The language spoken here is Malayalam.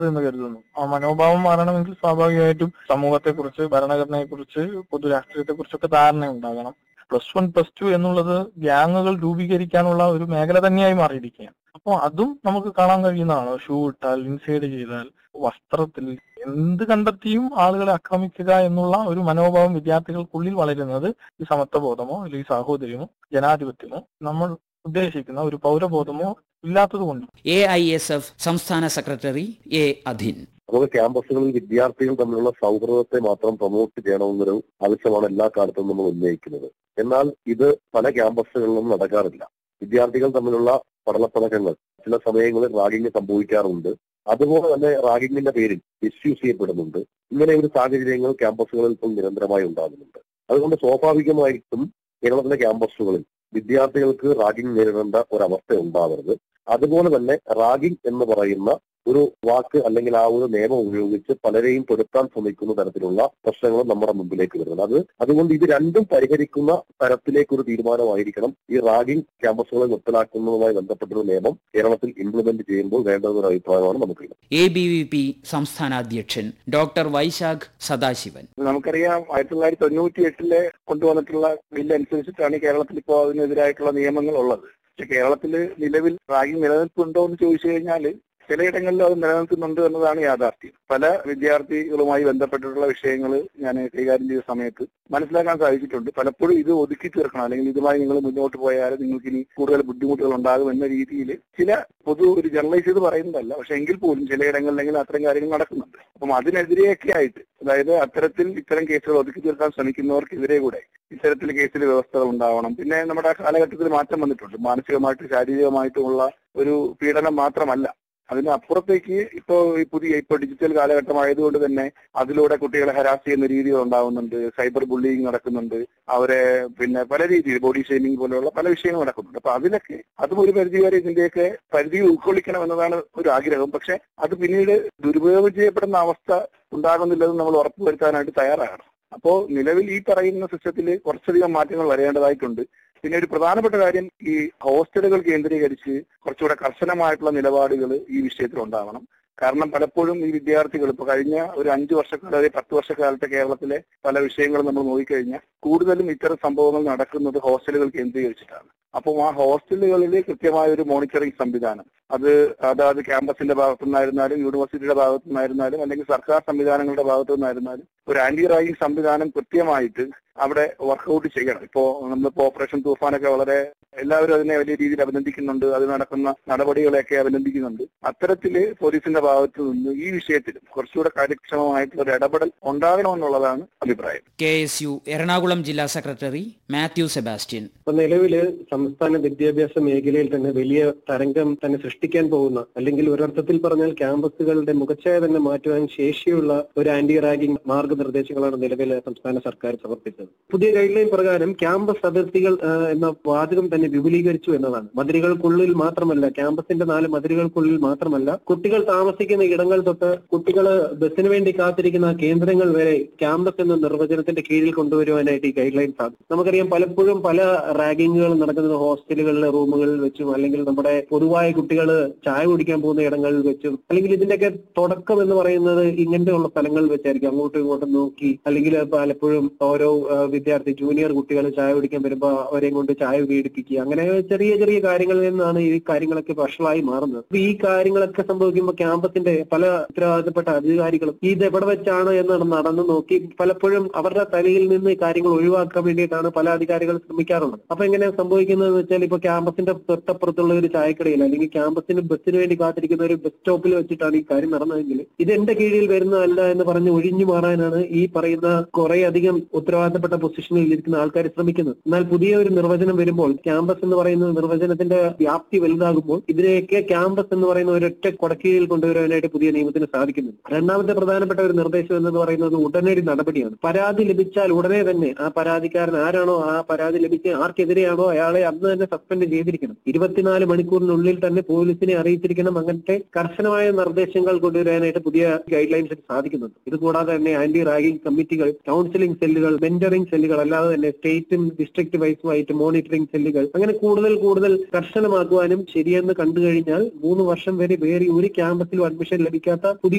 എന്ന് കരുതുന്നു ആ മനോഭാവം മാറണമെങ്കിൽ സ്വാഭാവികമായിട്ടും സമൂഹത്തെക്കുറിച്ച് ഭരണഘടനയെക്കുറിച്ച് പൊതുരാഷ്ട്രീയത്തെക്കുറിച്ചൊക്കെ ധാരണ ഉണ്ടാകണം പ്ലസ് വൺ പ്ലസ് ടു എന്നുള്ളത് ഗ്യാങ്ങുകൾ രൂപീകരിക്കാനുള്ള ഒരു മേഖല തന്നെയായി മാറിയിരിക്കുകയാണ് അപ്പോൾ അതും നമുക്ക് കാണാൻ കഴിയുന്നതാണ് ഷൂ ഇട്ടാൽ ഇൻസൈഡ് ചെയ്താൽ വസ്ത്രത്തിൽ എന്ത് കണ്ടെത്തിയും ആളുകളെ ആക്രമിക്കുക എന്നുള്ള ഒരു മനോഭാവം വിദ്യാർത്ഥികൾക്കുള്ളിൽ വളരുന്നത് ഈ സമത്വബോധമോ അല്ലെങ്കിൽ സാഹോദര്യമോ ജനാധിപത്യമോ നമ്മൾ ഉദ്ദേശിക്കുന്ന ഒരു പൗരബോധമോ ഇല്ലാത്തതുകൊണ്ട് എ ഐ എസ് എഫ് സംസ്ഥാന സെക്രട്ടറി എ അധിൻ നമുക്ക് ക്യാമ്പസുകളിൽ വിദ്യാർത്ഥികൾ തമ്മിലുള്ള സൗഹൃദത്തെ മാത്രം പ്രൊമോട്ട് ചെയ്യണമെന്നൊരു ആവശ്യമാണ് എല്ലാ കാലത്തും നമ്മൾ ഉന്നയിക്കുന്നത് എന്നാൽ ഇത് പല ക്യാമ്പസുകളിലും നടക്കാറില്ല വിദ്യാർത്ഥികൾ തമ്മിലുള്ള പഠനപ്പണക്കങ്ങൾ ചില സമയങ്ങളിൽ റാഗിങ് സംഭവിക്കാറുണ്ട് അതുപോലെ തന്നെ റാഗിങ്ങിന്റെ പേരിൽ മിസ്യൂസ് ചെയ്യപ്പെടുന്നുണ്ട് ഇങ്ങനെ ഒരു സാഹചര്യങ്ങൾ ക്യാമ്പസുകളിൽ ഇപ്പോൾ നിരന്തരമായി ഉണ്ടാകുന്നുണ്ട് അതുകൊണ്ട് സ്വാഭാവികമായിട്ടും കേരളത്തിലെ ക്യാമ്പസുകളിൽ വിദ്യാർത്ഥികൾക്ക് റാഗിങ് നേരിടേണ്ട ഒരവസ്ഥ ഉണ്ടാവരുത് അതുപോലെ തന്നെ റാഗിങ് എന്ന് പറയുന്ന ഒരു വാക്ക് അല്ലെങ്കിൽ ആ ഒരു നിയമം ഉപയോഗിച്ച് പലരെയും പെടുത്താൻ ശ്രമിക്കുന്ന തരത്തിലുള്ള പ്രശ്നങ്ങൾ നമ്മുടെ മുമ്പിലേക്ക് വരുന്നത് അത് അതുകൊണ്ട് ഇത് രണ്ടും പരിഹരിക്കുന്ന തരത്തിലേക്ക് ഒരു തീരുമാനമായിരിക്കണം ഈ റാഗിംഗ് ക്യാമ്പസുകളെ നിർത്തലാക്കുന്നതുമായി ബന്ധപ്പെട്ടൊരു നിയമം കേരളത്തിൽ ഇംപ്ലിമെന്റ് ചെയ്യുമ്പോൾ വേണ്ടതൊരു അഭിപ്രായമാണ് നമുക്കുള്ളത് എ ബി വി പി സംസ്ഥാന അധ്യക്ഷൻ ഡോക്ടർ വൈശാഖ് സദാശിവൻ നമുക്കറിയാം ആയിരത്തി തൊള്ളായിരത്തി തൊണ്ണൂറ്റി എട്ടിലെ കൊണ്ടുവന്നിട്ടുള്ള ബില്ല് അനുസരിച്ചിട്ടാണ് കേരളത്തിൽ ഇപ്പോൾ അതിനെതിരായിട്ടുള്ള നിയമങ്ങൾ ഉള്ളത് പക്ഷെ കേരളത്തിൽ നിലവിൽ റാഗിംഗ് നിലനിൽപ്പുണ്ടോ എന്ന് ചോദിച്ചു കഴിഞ്ഞാൽ ചിലയിടങ്ങളിൽ അത് നിലനിൽക്കുന്നുണ്ട് എന്നതാണ് യാഥാർത്ഥ്യം പല വിദ്യാർത്ഥികളുമായി ബന്ധപ്പെട്ടിട്ടുള്ള വിഷയങ്ങൾ ഞാൻ കൈകാര്യം ചെയ്ത സമയത്ത് മനസ്സിലാക്കാൻ സാധിച്ചിട്ടുണ്ട് പലപ്പോഴും ഇത് ഒതുക്കി തീർക്കണം അല്ലെങ്കിൽ ഇതുമായി നിങ്ങൾ മുന്നോട്ട് പോയാൽ നിങ്ങൾക്ക് ഇനി കൂടുതൽ ബുദ്ധിമുട്ടുകൾ ഉണ്ടാകും എന്ന രീതിയിൽ ചില പൊതു ഒരു ജനറലൈസ് ചെയ്ത് പറയുന്നതല്ല പക്ഷെ എങ്കിൽ പോലും ചിലയിടങ്ങളിലെങ്കിൽ അത്തരം കാര്യങ്ങൾ നടക്കുന്നുണ്ട് അപ്പം അതിനെതിരെയൊക്കെ ആയിട്ട് അതായത് അത്തരത്തിൽ ഇത്തരം കേസുകൾ ഒതുക്കി തീർക്കാൻ ശ്രമിക്കുന്നവർക്കെതിരെ കൂടെ ഇത്തരത്തിൽ കേസിൽ വ്യവസ്ഥകൾ ഉണ്ടാവണം പിന്നെ നമ്മുടെ കാലഘട്ടത്തിൽ മാറ്റം വന്നിട്ടുണ്ട് മാനസികമായിട്ടും ശാരീരികമായിട്ടുമുള്ള ഒരു പീഡനം മാത്രമല്ല അതിന് അപ്പുറത്തേക്ക് ഇപ്പോ ഈ പുതിയ ഇപ്പൊ ഡിജിറ്റൽ കാലഘട്ടമായതുകൊണ്ട് തന്നെ അതിലൂടെ കുട്ടികളെ ഹരാസ് ചെയ്യുന്ന രീതികൾ ഉണ്ടാവുന്നുണ്ട് സൈബർ ബുള്ളിങ് നടക്കുന്നുണ്ട് അവരെ പിന്നെ പല രീതിയിൽ ബോഡി ഷെയ്മിങ് പോലെയുള്ള പല വിഷയങ്ങൾ നടക്കുന്നുണ്ട് അപ്പൊ അതിലൊക്കെ അതും ഒരു പരിധി വരെ ഇതിന്റെയൊക്കെ പരിധിയിൽ ഉൾക്കൊള്ളിക്കണം എന്നതാണ് ഒരു ആഗ്രഹം പക്ഷെ അത് പിന്നീട് ദുരുപയോഗം ചെയ്യപ്പെടുന്ന അവസ്ഥ ഉണ്ടാകുന്നില്ലെന്ന് നമ്മൾ ഉറപ്പുവരുത്താനായിട്ട് തയ്യാറാകണം അപ്പോ നിലവിൽ ഈ പറയുന്ന സിസ്റ്റത്തിൽ കുറച്ചധികം മാറ്റങ്ങൾ വരേണ്ടതായിട്ടുണ്ട് പിന്നെ ഒരു പ്രധാനപ്പെട്ട കാര്യം ഈ ഹോസ്റ്റലുകൾ കേന്ദ്രീകരിച്ച് കുറച്ചുകൂടെ കർശനമായിട്ടുള്ള നിലപാടുകൾ ഈ വിഷയത്തിൽ ഉണ്ടാവണം കാരണം പലപ്പോഴും ഈ വിദ്യാർത്ഥികൾ ഇപ്പൊ കഴിഞ്ഞ ഒരു അഞ്ചു വർഷക്കാലം അതായത് പത്ത് വർഷക്കാലത്തെ കേരളത്തിലെ പല വിഷയങ്ങളും നമ്മൾ നോക്കിക്കഴിഞ്ഞാൽ കൂടുതലും ഇത്തരം സംഭവങ്ങൾ നടക്കുന്നത് ഹോസ്റ്റലുകൾ കേന്ദ്രീകരിച്ചിട്ടാണ് അപ്പം ആ ഹോസ്റ്റലുകളിൽ കൃത്യമായ ഒരു മോണിറ്ററിംഗ് സംവിധാനം അത് അതാത് ക്യാമ്പസിന്റെ ഭാഗത്തു നിന്നായിരുന്നാലും യൂണിവേഴ്സിറ്റിയുടെ ഭാഗത്തു നിന്നായിരുന്നാലും അല്ലെങ്കിൽ സർക്കാർ സംവിധാനങ്ങളുടെ ഭാഗത്തു നിന്നായിരുന്നാലും ഒരു ആന്റി റാഗിംഗ് സംവിധാനം കൃത്യമായിട്ട് അവിടെ വർക്കൗട്ട് ചെയ്യണം ഇപ്പോ നമ്മളിപ്പോ ഓപ്പറേഷൻ തൂഫാനൊക്കെ വളരെ എല്ലാവരും അതിനെ വലിയ രീതിയിൽ അഭിനന്ദിക്കുന്നുണ്ട് അത് നടക്കുന്ന നടപടികളെയൊക്കെ അഭിനന്ദിക്കുന്നുണ്ട് അത്തരത്തില് പോലീസിന്റെ ഭാഗത്തു നിന്ന് ഈ വിഷയത്തിലും കുറച്ചുകൂടെ കാര്യക്ഷമമായിട്ടുള്ള ഒരു ഇടപെടൽ ഉണ്ടാകണമെന്നുള്ളതാണ് അഭിപ്രായം കെ എസ് യു എറണാകുളം ജില്ലാ സെക്രട്ടറി മാത്യു സെബാസ്റ്റ്യൻ ഇപ്പൊ നിലവില് സംസ്ഥാന വിദ്യാഭ്യാസ മേഖലയിൽ തന്നെ വലിയ തരംഗം തന്നെ സൃഷ്ടിക്കാൻ പോകുന്ന അല്ലെങ്കിൽ ഒരർത്ഥത്തിൽ പറഞ്ഞാൽ ക്യാമ്പസുകളുടെ മുഖച്ഛായ തന്നെ മാറ്റുവാൻ ശേഷിയുള്ള ഒരു ആന്റി റാഗിംഗ് മാർഗനിർദ്ദേശങ്ങളാണ് നിലവിൽ സംസ്ഥാന സർക്കാർ സമർപ്പിച്ചത് പുതിയ ഗൈഡ് ലൈൻ പ്രകാരം ക്യാമ്പസ് അതിർത്തികൾ ആ, എന്ന വാചകം തന്നെ വിപുലീകരിച്ചു എന്നതാണ് മതിലുകൾക്കുള്ളിൽ മാത്രമല്ല ക്യാമ്പസിന്റെ നാല് മതിലുകൾക്കുള്ളിൽ മാത്രമല്ല കുട്ടികൾ താമസിക്കുന്ന ഇടങ്ങൾ തൊട്ട് കുട്ടികൾ ബസ്സിന് വേണ്ടി കാത്തിരിക്കുന്ന കേന്ദ്രങ്ങൾ വരെ ക്യാമ്പസ് എന്ന നിർവചനത്തിന്റെ കീഴിൽ കൊണ്ടുവരുവാനായിട്ട് ഈ ഗൈഡ് ലൈൻ സാധിക്കും നമുക്കറിയാം പലപ്പോഴും പല റാഗിങ്ങുകൾ നടക്കുന്നത് ഹോസ്റ്റലുകളിലെ റൂമുകളിൽ വെച്ചും അല്ലെങ്കിൽ നമ്മുടെ പൊതുവായ കുട്ടികൾ ചായ കുടിക്കാൻ പോകുന്ന ഇടങ്ങളിൽ വെച്ചും അല്ലെങ്കിൽ ഇതിന്റെയൊക്കെ തുടക്കം എന്ന് പറയുന്നത് ഇങ്ങനെയുള്ള സ്ഥലങ്ങളിൽ വെച്ചായിരിക്കും അങ്ങോട്ടും ഇങ്ങോട്ടും നോക്കി അല്ലെങ്കിൽ പലപ്പോഴും ഓരോ ആ, വിദ്യാർത്ഥി ജൂനിയർ കുട്ടികൾ ചായ കുടിക്കാൻ വരുമ്പോൾ അവരെയും കൊണ്ട് ചായ പീഡിപ്പിക്കുക അങ്ങനെ ചെറിയ ചെറിയ കാര്യങ്ങളിൽ നിന്നാണ് ഈ കാര്യങ്ങളൊക്കെ വഷളായി മാറുന്നത് അപ്പൊ ഈ കാര്യങ്ങളൊക്കെ സംഭവിക്കുമ്പോൾ ക്യാമ്പസിന്റെ പല ഉത്തരവാദിത്തപ്പെട്ട അധികാരികളും ഇത് എവിടെ വെച്ചാണ് എന്ന് നടന്നു നോക്കി പലപ്പോഴും അവരുടെ തലയിൽ നിന്ന് ഈ കാര്യങ്ങൾ ഒഴിവാക്കാൻ വേണ്ടിയിട്ടാണ് പല അധികാരികൾ ശ്രമിക്കാറുള്ളത് അപ്പൊ എങ്ങനെ സംഭവിക്കുന്നത് വെച്ചാൽ ഇപ്പൊ ക്യാമ്പസിന്റെ തൊട്ടപ്പുറത്തുള്ള ഒരു ചായക്കടയിൽ അല്ലെങ്കിൽ ക്യാമ്പസിന് ബസ്സിന് വേണ്ടി കാത്തിരിക്കുന്ന ഒരു ബസ് സ്റ്റോപ്പിൽ വെച്ചിട്ടാണ് ഈ കാര്യം നടന്നതെങ്കിൽ ഇത് എന്റെ കീഴിൽ വരുന്നതല്ല എന്ന് പറഞ്ഞ് ഒഴിഞ്ഞു മാറാനാണ് ഈ പറയുന്ന കുറെ അധികം ഉത്തരവാദിത്തപ്പെട്ട പൊസിഷനിൽ ഇരിക്കുന്ന ആൾക്കാർ ശ്രമിക്കുന്നത് എന്നാൽ പുതിയ ഒരു നിർവചനം വരുമ്പോൾ ക്യാമ്പസ് എന്ന് പറയുന്ന നിർവചനത്തിന്റെ വ്യാപ്തി വലുതാകുമ്പോൾ ഇതിനെയൊക്കെ ക്യാമ്പസ് എന്ന് പറയുന്ന ഒരൊറ്റ കൊടക്കീഴിൽ കൊണ്ടുവരാനായിട്ട് പുതിയ നിയമത്തിന് സാധിക്കുന്നു രണ്ടാമത്തെ പ്രധാനപ്പെട്ട ഒരു നിർദ്ദേശം എന്ന് പറയുന്നത് ഉടനടി നടപടിയാണ് പരാതി ലഭിച്ചാൽ ഉടനെ തന്നെ ആ പരാതിക്കാരൻ ആരാണോ ആ പരാതി ലഭിച്ച ആർക്കെതിരെയാണോ അയാളെ അന്ന് തന്നെ സസ്പെൻഡ് ചെയ്തിരിക്കണം ഇരുപത്തിനാല് മണിക്കൂറിനുള്ളിൽ തന്നെ പോലീസിനെ അറിയിച്ചിരിക്കണം അങ്ങനത്തെ കർശനമായ നിർദ്ദേശങ്ങൾ കൊണ്ടുവരാനായിട്ട് പുതിയ ഗൈഡ് ലൈൻസിന് സാധിക്കുന്നുണ്ട് ഇത് കൂടാതെ തന്നെ ആന്റി റാഗിംഗ് കമ്മിറ്റികൾ കൗൺസിലിംഗ് സെല്ലുകൾ മെന്ററിംഗ് സെല്ലുകൾ അല്ലാതെ തന്നെ സ്റ്റേറ്റും ഡിസ്ട്രിക്ട് വൈസുമായിട്ട് മോണിറ്ററിംഗ് സെല്ലുകൾ അങ്ങനെ കൂടുതൽ കൂടുതൽ കർശനമാക്കുവാനും ശരിയെന്ന് കണ്ടു കഴിഞ്ഞാൽ മൂന്ന് വർഷം വരെ വേറെ ഒരു ക്യാമ്പസിലും അഡ്മിഷൻ ലഭിക്കാത്ത പുതിയ